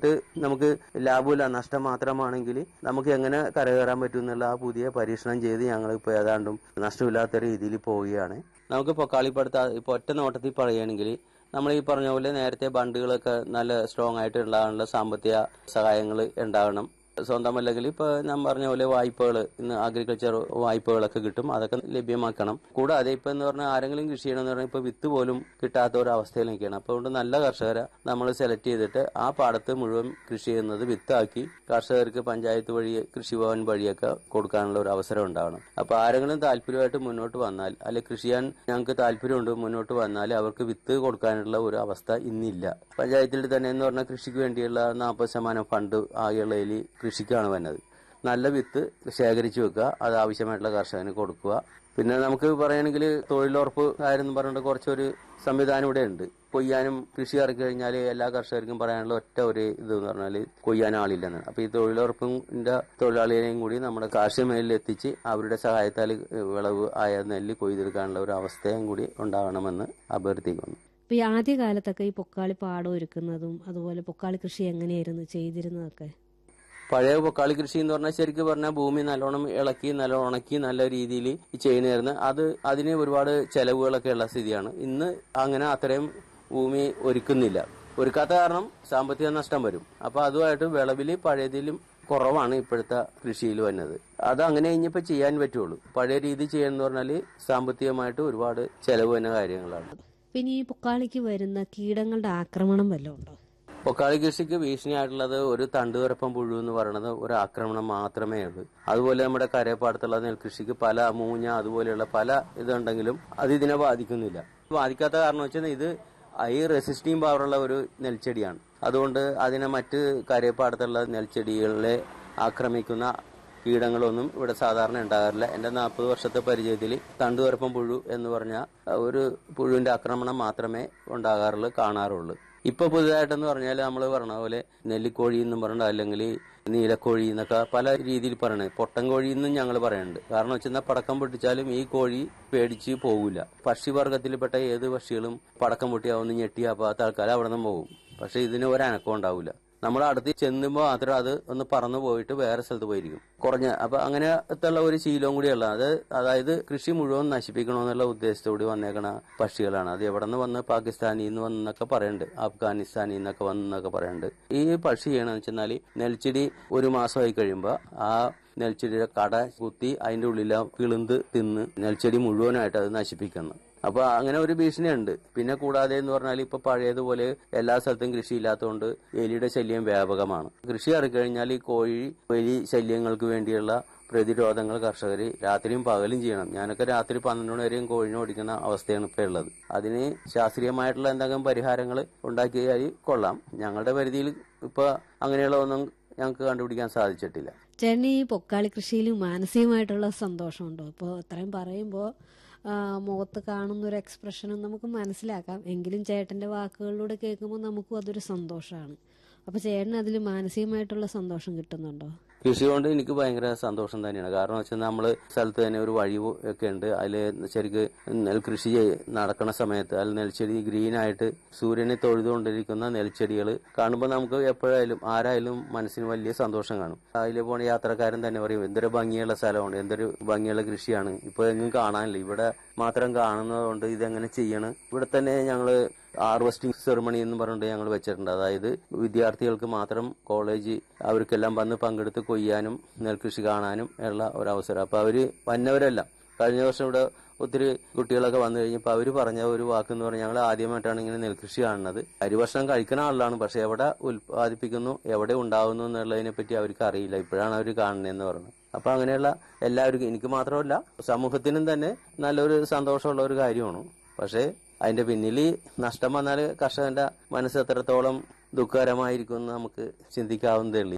ചെയ്തിട്ട് നമുക്ക് ലാഭമില്ല നഷ്ടം മാത്രമാണെങ്കിൽ നമുക്ക് എങ്ങനെ കരകയറാൻ പറ്റും എന്നുള്ള ആ പുതിയ പരീക്ഷണം ചെയ്ത് ഞങ്ങൾ ഇപ്പോൾ ഏതാണ്ടും നഷ്ടമില്ലാത്ത രീതിയിൽ പോവുകയാണ് നമുക്ക് പൊക്കാളിപ്പടുത്ത ഇപ്പോൾ ഒറ്റ നോട്ടത്തിൽ പറയുകയാണെങ്കിൽ നമ്മൾ ഈ പറഞ്ഞ പോലെ നേരത്തെ ബണ്ടുകളൊക്കെ നല്ല സ്ട്രോങ് ആയിട്ട് ഉണ്ടാകാനുള്ള സാമ്പത്തിക സഹായങ്ങൾ ഉണ്ടാകണം സ്വന്തമല്ലെങ്കിൽ ഇപ്പൊ ഞാൻ പറഞ്ഞ പോലെ വായ്പകൾ ഇന്ന് അഗ്രികൾച്ചർ വായ്പകളൊക്കെ കിട്ടും അതൊക്കെ ലഭ്യമാക്കണം കൂടാതെ ഇപ്പൊ എന്ന് പറഞ്ഞാൽ ആരെങ്കിലും കൃഷി ചെയ്യണമെന്ന് പറഞ്ഞാൽ ഇപ്പൊ വിത്ത് പോലും കിട്ടാത്ത ഒരു അവസ്ഥയിലേക്കാണ് അപ്പോൾ അതുകൊണ്ട് നല്ല കർഷകരെ നമ്മൾ സെലക്ട് ചെയ്തിട്ട് ആ പാടത്ത് മുഴുവൻ കൃഷി ചെയ്യുന്നത് വിത്താക്കി കർഷകർക്ക് പഞ്ചായത്ത് വഴി കൃഷിഭവൻ വഴിയൊക്കെ കൊടുക്കാനുള്ള ഒരു അവസരം ഉണ്ടാവണം അപ്പൊ ആരെങ്കിലും താല്പര്യമായിട്ട് മുന്നോട്ട് വന്നാൽ അല്ലെ കൃഷി ചെയ്യാൻ ഞങ്ങൾക്ക് താല്പര്യമുണ്ട് മുന്നോട്ട് വന്നാൽ അവർക്ക് വിത്ത് കൊടുക്കാനുള്ള ഒരു അവസ്ഥ ഇന്നില്ല പഞ്ചായത്തിൽ തന്നെ എന്ന് പറഞ്ഞാൽ കൃഷിക്ക് വേണ്ടിയുള്ള നാൽപ്പത് ശതമാനം ഫണ്ട് ആകെയുള്ളതിൽ കൃഷിക്കാണ് വന്നത് നല്ല വിത്ത് ശേഖരിച്ചു വെക്കുക അത് ആവശ്യമായിട്ടുള്ള കർഷകന് കൊടുക്കുക പിന്നെ നമുക്ക് പറയുകയാണെങ്കിൽ തൊഴിലുറപ്പ് കാര്യം പറഞ്ഞിട്ട് കുറച്ചൊരു സംവിധാനം ഇവിടെ ഉണ്ട് കൊയ്യാനും കൃഷി ഇറക്കി കഴിഞ്ഞാൽ എല്ലാ കർഷകർക്കും പറയാനുള്ള ഒറ്റ ഒരു ഇത് എന്ന് പറഞ്ഞാൽ കൊയ്യാൻ ആളില്ലെന്നാണ് അപ്പൊ ഈ തൊഴിലുറപ്പിന്റെ തൊഴിലാളികളെയും കൂടി നമ്മുടെ കാർഷിക മേഖലയിൽ എത്തിച്ച് അവരുടെ സഹായത്താൽ വിളവ് ആയ നെല്ല് കൊയ്തെടുക്കാനുള്ള ഒരു അവസ്ഥയും കൂടി ഉണ്ടാവണമെന്ന് അഭ്യർത്ഥിക്കുന്നു ഇപ്പൊ ഈ ആദ്യ കാലത്തൊക്കെ ഈ പൊക്കാളി പാടം ഒരുക്കുന്നതും അതുപോലെ പൊക്കാളി കൃഷി എങ്ങനെയായിരുന്നു ചെയ്തിരുന്നതൊക്കെ പഴയ പൊക്കാളി കൃഷി എന്ന് പറഞ്ഞാൽ ശരിക്കും പറഞ്ഞാൽ ഭൂമി നല്ലോണം ഇളക്കി നല്ലോണം ഉണക്കി നല്ല രീതിയിൽ ചെയ്യുന്നതായിരുന്നു അത് അതിന് ഒരുപാട് ചെലവുകളൊക്കെ ഉള്ള സ്ഥിതിയാണ് ഇന്ന് അങ്ങനെ അത്രയും ഭൂമി ഒരുക്കുന്നില്ല ഒരുക്കാത്ത കാരണം സാമ്പത്തിക നഷ്ടം വരും അപ്പൊ അതുമായിട്ട് വിളവില് പഴയതിലും കുറവാണ് ഇപ്പോഴത്തെ കൃഷിയിൽ വന്നത് അത് അങ്ങനെ ഇനിയിപ്പോ ചെയ്യാൻ പറ്റുള്ളൂ പഴയ രീതി ചെയ്യാന്ന് പറഞ്ഞാല് സാമ്പത്തികമായിട്ട് ഒരുപാട് ചെലവ് വരുന്ന കാര്യങ്ങളാണ് പിന്നെ ഈ പൊക്കാളിക്ക് വരുന്ന കീടങ്ങളുടെ ആക്രമണം വല്ലതും ഉണ്ടോ പൊക്കാളി കൃഷിക്ക് ഭീഷണിയായിട്ടുള്ളത് ഒരു തണ്ടുതുരപ്പം പുഴു എന്ന് പറയുന്നത് ഒരു ആക്രമണം മാത്രമേ ഉള്ളൂ അതുപോലെ നമ്മുടെ കരയപ്പാടത്തുള്ള നെൽകൃഷിക്ക് പല മൂഞ്ഞ അതുപോലെയുള്ള പല ഇതുണ്ടെങ്കിലും അത് ഇതിനെ ബാധിക്കുന്നില്ല ബാധിക്കാത്ത കാരണം വെച്ചാൽ ഇത് ഈ റെസിസ്റ്റിംഗ് പവറുള്ള ഒരു നെൽച്ചെടിയാണ് അതുകൊണ്ട് അതിനെ മറ്റ് കരയപ്പാടത്തുള്ള നെൽച്ചെടികളെ ആക്രമിക്കുന്ന കീടങ്ങളൊന്നും ഇവിടെ സാധാരണ ഉണ്ടാകാറില്ല എന്റെ നാൽപ്പത് വർഷത്തെ പരിചയത്തിൽ തണ്ടുതുരപ്പം പുഴു എന്ന് പറഞ്ഞ ഒരു പുഴുവിന്റെ ആക്രമണം മാത്രമേ ഉണ്ടാകാറുള്ളൂ കാണാറുള്ളൂ ഇപ്പൊ പുതുതായിട്ടെന്ന് പറഞ്ഞാൽ നമ്മൾ പറഞ്ഞ പോലെ നെല്ലിക്കോഴി എന്നും പറഞ്ഞിട്ട് അല്ലെങ്കിൽ നീലക്കോഴി എന്നൊക്കെ പല രീതിയിൽ പറയണത് പൊട്ടൻ കോഴി എന്നും ഞങ്ങൾ പറയുന്നുണ്ട് കാരണം വെച്ചാൽ പടക്കം പൊട്ടിച്ചാലും ഈ കോഴി പേടിച്ച് പോകില്ല പക്ഷിവർഗത്തിൽപ്പെട്ട ഏത് പക്ഷികളും പടക്കം പൊട്ടിയാ ഒന്ന് ഞെട്ടിയാ അപ്പൊ ആൾക്കാർ അവിടെ നിന്ന് പോകും പക്ഷെ ഇതിന് ഒരു അനക്കം ഉണ്ടാവില്ല നമ്മൾ അടുത്ത് ചെന്നുമ്പോൾ മാത്രം അത് ഒന്ന് പറന്നു പോയിട്ട് വേറെ സ്ഥലത്ത് പോയിരിക്കും കുറഞ്ഞ അപ്പൊ അങ്ങനത്തുള്ള ഒരു ശീലവും കൂടിയുള്ള അത് അതായത് കൃഷി മുഴുവൻ നശിപ്പിക്കണമെന്നുള്ള ഉദ്ദേശത്തോടെ വന്നേക്കണ പക്ഷികളാണ് അത് എവിടെ നിന്ന് വന്ന് പാകിസ്ഥാനിൽ നിന്ന് വന്നൊക്കെ പറയുന്നുണ്ട് അഫ്ഗാനിസ്ഥാനിൽ നിന്നൊക്കെ വന്നൊക്കെ പറയുന്നുണ്ട് ഈ പക്ഷി ചെയ്യണമെന്ന് വെച്ചാൽ നെൽച്ചെടി ഒരു മാസമായി കഴിയുമ്പോൾ ആ നെൽച്ചെടിയുടെ കട കുത്തി അതിന്റെ ഉള്ളിലെ കിളുന്ത് തിന്ന് നെൽച്ചെടി മുഴുവനായിട്ട് അത് നശിപ്പിക്കുന്നു അപ്പൊ അങ്ങനെ ഒരു ഭീഷണിയുണ്ട് പിന്നെ കൂടാതെ എന്ന് പറഞ്ഞാൽ ഇപ്പൊ പഴയതുപോലെ എല്ലാ സ്ഥലത്തും കൃഷി ഇല്ലാത്തതുകൊണ്ട് എലിയുടെ ശല്യം വ്യാപകമാണ് കൃഷി ഇറക്കിക്കഴിഞ്ഞാൽ ഈ കോഴി എലി ശല്യങ്ങൾക്ക് വേണ്ടിയുള്ള പ്രതിരോധങ്ങൾ കർഷകർ രാത്രിയും പകലും ചെയ്യണം ഞാനൊക്കെ രാത്രി പന്ത്രണ്ട് മണി വരെയും കോഴിനെ ഓടിക്കുന്ന അവസ്ഥയാണ് ഇപ്പൊ ഉള്ളത് അതിന് ശാസ്ത്രീയമായിട്ടുള്ള എന്തെങ്കിലും പരിഹാരങ്ങൾ ഉണ്ടാക്കിയാൽ കൊള്ളാം ഞങ്ങളുടെ പരിധിയിൽ ഇപ്പൊ അങ്ങനെയുള്ള ഒന്നും ഞങ്ങൾക്ക് കണ്ടുപിടിക്കാൻ സാധിച്ചിട്ടില്ല ചേട്ടന് ഈ പൊക്കാളി കൃഷിയിൽ മാനസികമായിട്ടുള്ള സന്തോഷമുണ്ടോ ഇപ്പോൾ ഇത്രയും പറയുമ്പോൾ മുഖത്ത് കാണുന്ന ഒരു എക്സ്പ്രഷനും നമുക്ക് മനസ്സിലാക്കാം എങ്കിലും ചേട്ടന്റെ വാക്കുകളിലൂടെ കേൾക്കുമ്പോൾ നമുക്കും അതൊരു സന്തോഷമാണ് അപ്പൊ ചേട്ടന് അതിൽ മാനസികമായിട്ടുള്ള സന്തോഷം കിട്ടുന്നുണ്ടോ കൃഷി കൊണ്ട് എനിക്ക് ഭയങ്കര സന്തോഷം തന്നെയാണ് കാരണം വെച്ചാൽ നമ്മള് സ്ഥലത്ത് തന്നെ ഒരു വഴി ഒക്കെ ഉണ്ട് അതിൽ ശരിക്ക് നെൽകൃഷി നടക്കുന്ന സമയത്ത് അതിൽ നെൽച്ചെടി ഗ്രീൻ ആയിട്ട് സൂര്യനെ തൊഴുതുകൊണ്ടിരിക്കുന്ന നെൽച്ചെടികൾ കാണുമ്പോൾ നമുക്ക് എപ്പോഴായാലും ആരായാലും മനസ്സിന് വലിയ സന്തോഷം കാണും അതിൽ പോണ യാത്രക്കാരൻ തന്നെ പറയും എന്തൊരു ഭംഗിയുള്ള സ്ഥലമാണ് എന്തൊരു ഭംഗിയുള്ള കൃഷിയാണ് ഇപ്പൊ എങ്ങും കാണാനില്ല ഇവിടെ മാത്രം കാണുന്നതുകൊണ്ട് ഇതെങ്ങനെ ചെയ്യണം ഇവിടെ തന്നെ ഞങ്ങള് ഹാർവസ്റ്റിംഗ് സെറിമണി എന്ന് പറഞ്ഞിട്ട് ഞങ്ങൾ വെച്ചിട്ടുണ്ട് അതായത് വിദ്യാർത്ഥികൾക്ക് മാത്രം കോളേജ് അവർക്കെല്ലാം വന്ന് പങ്കെടുത്ത് കൊയ്യാനും നെൽകൃഷി കാണാനും ഉള്ള ഒരു അവസരം അപ്പൊ അവര് വന്നവരെല്ലാം കഴിഞ്ഞ വർഷം ഇവിടെ ഒത്തിരി കുട്ടികളൊക്കെ വന്നു കഴിഞ്ഞപ്പോൾ അവർ പറഞ്ഞ ഒരു വാക്ക് എന്ന് പറഞ്ഞാൽ ഞങ്ങൾ ആദ്യമായിട്ടാണ് ഇങ്ങനെ നെൽകൃഷി കാണുന്നത് അരിഭക്ഷണം കഴിക്കുന്ന ആളാണ് പക്ഷെ എവിടെ ഉൽപ്പാദിപ്പിക്കുന്നു എവിടെ ഉണ്ടാവുന്നു എന്നുള്ളതിനെ പറ്റി അവർക്ക് അറിയില്ല ഇപ്പോഴാണ് അവർ കാണുന്നതെന്ന് പറഞ്ഞത് അപ്പൊ അങ്ങനെയുള്ള എല്ലാവർക്കും എനിക്ക് മാത്രമല്ല സമൂഹത്തിനും തന്നെ നല്ലൊരു സന്തോഷമുള്ള ഒരു കാര്യമാണ് പക്ഷേ അതിന്റെ പിന്നിൽ നഷ്ടം വന്നാൽ കർഷകന്റെ മനസ്സ് എത്രത്തോളം ദുഃഖകരമായിരിക്കും എന്ന് നമുക്ക് ചിന്തിക്കാവുന്നതേ ഉള്ളൂ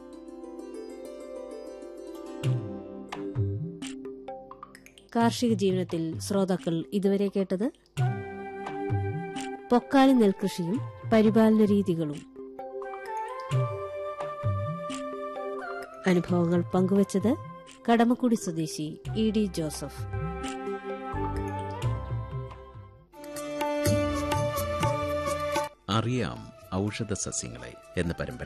കാർഷിക ജീവിതത്തിൽ ശ്രോതാക്കൾ ഇതുവരെ കേട്ടത് പൊക്കാലി നെൽകൃഷിയും പരിപാലന രീതികളും അനുഭവങ്ങൾ പങ്കുവച്ചത് കടമക്കുടി സ്വദേശി ഇ ഡി ജോസഫ് അറിയാം ഔഷധ സസ്യങ്ങളെ എന്ന പരമ്പര